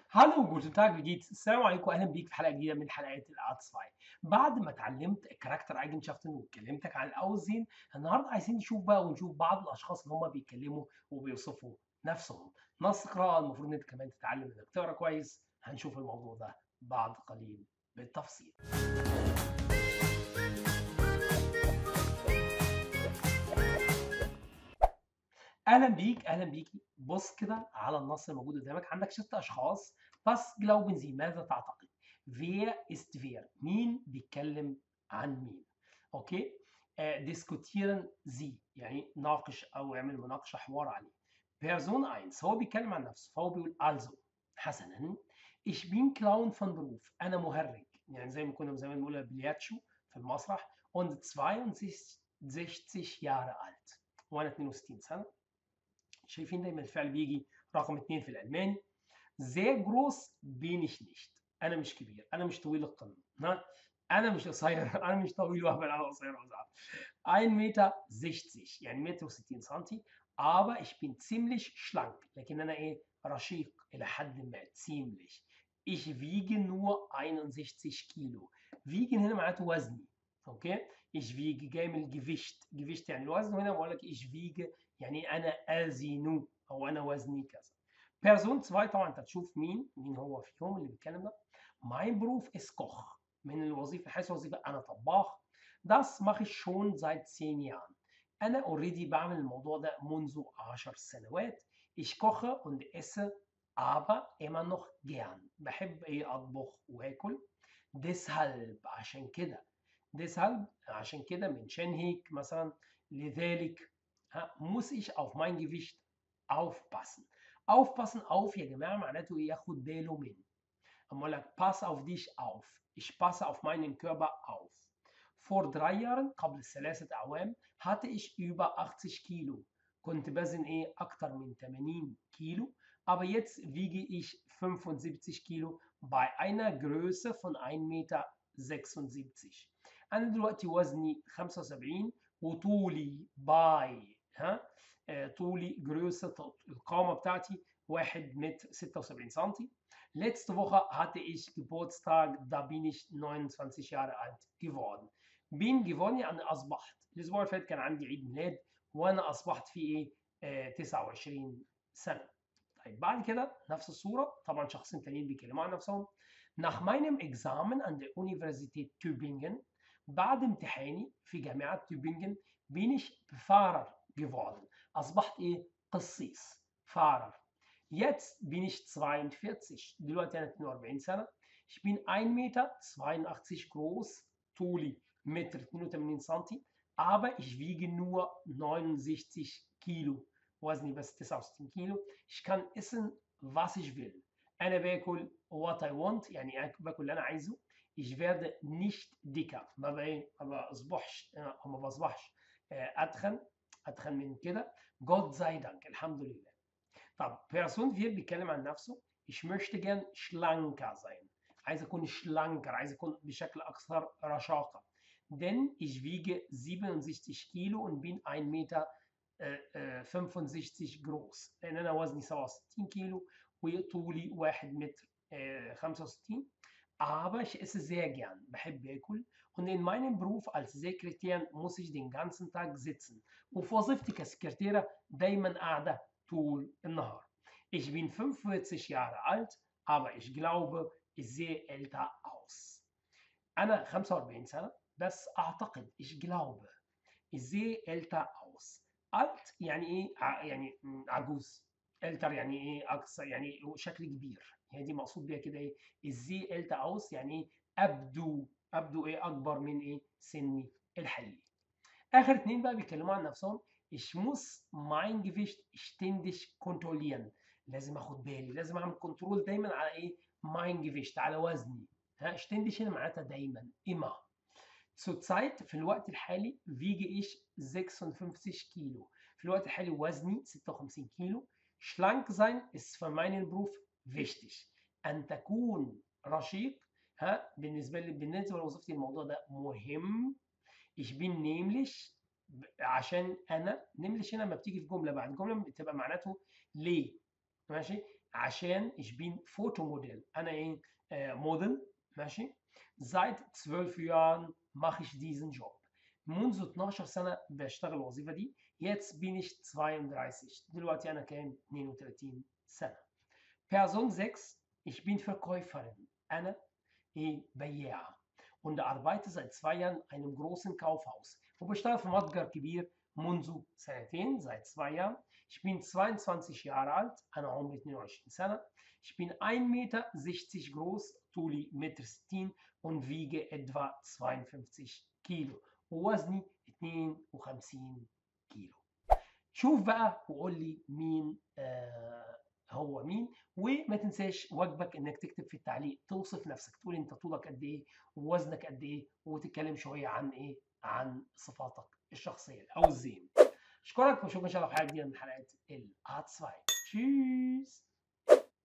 Hallo, guten Tag, wie geht's? السلام عليكم أهلا بيك في حلقة جديدة من حلقات الأرتس فاي بعد ما اتعلمت الكاركتر ايجنشافتن واتكلمتك عن الأوزين النهارده عايزين نشوف بقى ونشوف بعض الأشخاص اللي هم بيتكلموا وبيوصفوا نفسهم نص قراءة المفروض إن أنت كمان تتعلم إنك تقرا كويس هنشوف الموضوع ده بعد قليل بالتفصيل اهلا بيك اهلا بيكي بص كده على النص الموجود قدامك عندك ست اشخاص بس glauben Sie ماذا تعتقد wer ist wer مين بيتكلم عن مين اوكي آه diskutieren Sie يعني ناقش او اعمل مناقشه حوار عليه Person 1 هو بيتكلم عن نفسه فهو بيقول also حسنا ich bin Clown von Beruf انا مهرج يعني زي ما كنا زمان بنقول بلياتشو في المسرح und 62 Jahre alt وانا 62 سنه شايفين دايما الفعل بيجي رقم اتنين في الالماني sehr groß bin ich nicht انا مش كبير انا مش طويل القمه ها انا مش قصير انا مش طويل وهبل انا قصير وزعل 1 متر 60 يعني متر و60 سنتي aber ich bin ziemlich schlank لكن انا ايه رشيق الى حد ما ziemlich ich wiege nur 61 كيلو wiegen هنا معناته وزني اوكي ich wiege جاي من الجفيشت جفيشت يعني الوزن وهنا بقول لك ich wiege يعني انا ازن او انا وزني كذا بيرسون 2 طبعا انت تشوف مين مين هو فيهم اللي بيتكلم ده mein Beruf ist Koch من الوظيفه حيث وظيفه انا طباخ das mache ich schon seit 10 Jahren انا اوريدي بعمل الموضوع ده منذ 10 سنوات ich koche und esse aber immer noch gern بحب ايه اطبخ واكل deshalb عشان كده deshalb عشان كده من شنهيك مثلا لذلك muss ich auf mein Gewicht aufpassen. Aufpassen auf يا جماعة معناته ايه ياخد باله من. أما أقول لك pass auf dich auf. Ich passe auf meinen Körper auf. Vor drei Jahren قبل ثلاثة أعوام hatte ich über 80 Kilo. كنت بزن ايه أكتر من 80 كيلو. Aber jetzt wiege ich 75 Kilo bei einer Größe von 1,76 Meter. أنا دلوقتي وزني 75 وطولي باي ها آه طولي جروسة القامة بتاعتي 1 متر 76 سنتي letzte Woche hatte ich Geburtstag da bin ich 29 Jahre alt geworden bin geworden يعني أصبحت الأسبوع اللي فات كان عندي عيد ميلاد وأنا أصبحت في إيه آه 29 سنة طيب بعد كده نفس الصورة طبعا شخصين تانيين بيتكلموا عن نفسهم nach meinem Examen an der Universität Tübingen بعد امتحاني في جامعة تübingen bin ich Fahrer geworden. أصبحت إيه؟ قصيص. Fahrer. Jetzt bin ich 42. دلوقتي أنا 42 سنة. Ich bin 1 Meter 82 groß. طولي متر 82 سنتي. Aber ich wiege nur 69 Kilo. وزني بس 69 كيلو. Ich kann essen, was ich will. أنا باكل what I want يعني باكل اللي أنا عايزه. ich werde nicht dicker ما بقى ما بصبحش او ما بصبحش اتخن اتخن من كده Gott sei Dank الحمد لله طب بيرسون فير بيتكلم عن نفسه ich möchte gern schlanker sein عايز اكون schlanker عايز اكون بشكل اكثر رشاقه denn ich wiege 67 Kilo und bin 1 Meter äh, 65 groß لان انا وزني 67 كيلو وطولي 1 متر äh, 65 aber ich esse sehr gern, بحب آكل und in meinem Beruf als Sekretärin muss ich den ganzen Tag sitzen وفي وظيفتي كسكرتيرة دايما قاعدة طول النهار. Ich bin 45 Jahre alt, aber ich glaube, ich sehe älter aus. أنا 45 سنة بس أعتقد ich glaube ich sehe älter aus. alt يعني إيه؟ يعني عجوز. älter يعني إيه؟ أكثر يعني شكل كبير. هي دي مقصود بيها كده ايه الزي التا اوس يعني ايه ابدو ابدو ايه اكبر من ايه سني الحقيقي اخر اتنين بقى بيتكلموا عن نفسهم ich muss mein Gewicht ständig kontrollieren لازم اخد بالي لازم اعمل كنترول دايما على ايه mein Gewicht على وزني ها ständig هنا معناتها دايما immer zurzeit في الوقت الحالي wiege ich 56 كيلو في الوقت الحالي وزني 56 كيلو schlank sein ist für meinen Beruf wichtig ان تكون رشيق ها بالنسبه لي بالنسبه لوظيفتي الموضوع ده مهم ich bin nämlich عشان انا nämlich هنا لما بتيجي في جمله بعد جمله بتبقى معناته ليه ماشي عشان ich bin Fotomodell انا ايه آه موديل ماشي seit 12 Jahren mache ich diesen Job منذ 12 سنة بشتغل الوظيفة دي jetzt bin ich 32 دلوقتي أنا كام 32 سنة Person 6 ich bin Verkäuferin أنا إيه بياعة und arbeite seit zwei Jahren in einem großen Kaufhaus وبشتغل في متجر كبير منذ سنتين seit zwei Jahren ich bin 22 Jahre alt أنا عمري 22 سنة ich bin 1,60 Meter groß طولي 1,60 متر und wiege etwa 52 كيلو ووزني 52 كيلو شوف بقى وقول لي مين آه هو مين وما تنساش واجبك انك تكتب في التعليق توصف نفسك تقول انت طولك قد ايه ووزنك قد ايه وتتكلم شويه عن ايه عن صفاتك الشخصيه او الزين اشكرك واشوفك ان شاء الله في حلقه جديده من حلقات الهات 2 تشيز